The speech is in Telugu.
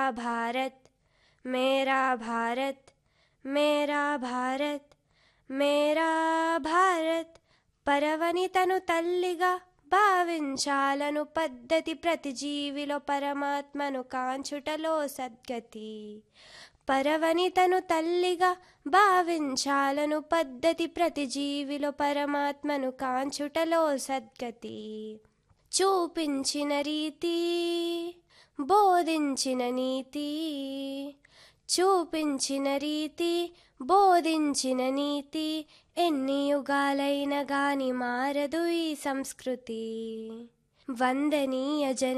భారత్ మేరా భారత్ మేరా భారత్ మేరా భారత్ పరవనితను తల్లిగా భావించాలను పద్ధతి ప్రతి జీవిలో పరమాత్మను కాంచుటలో సద్గతి పరవనితను తల్లిగా భావించాలను పద్ధతి ప్రతి జీవిలో పరమాత్మను కాంచుటలో సద్గతి చూపించిన రీతి బోధించిన నీతి చూపించిన రీతి బోధించిన నీతి ఎన్ని యుగాలైన గాని మారదు ఈ సంస్కృతి వందనీయ జన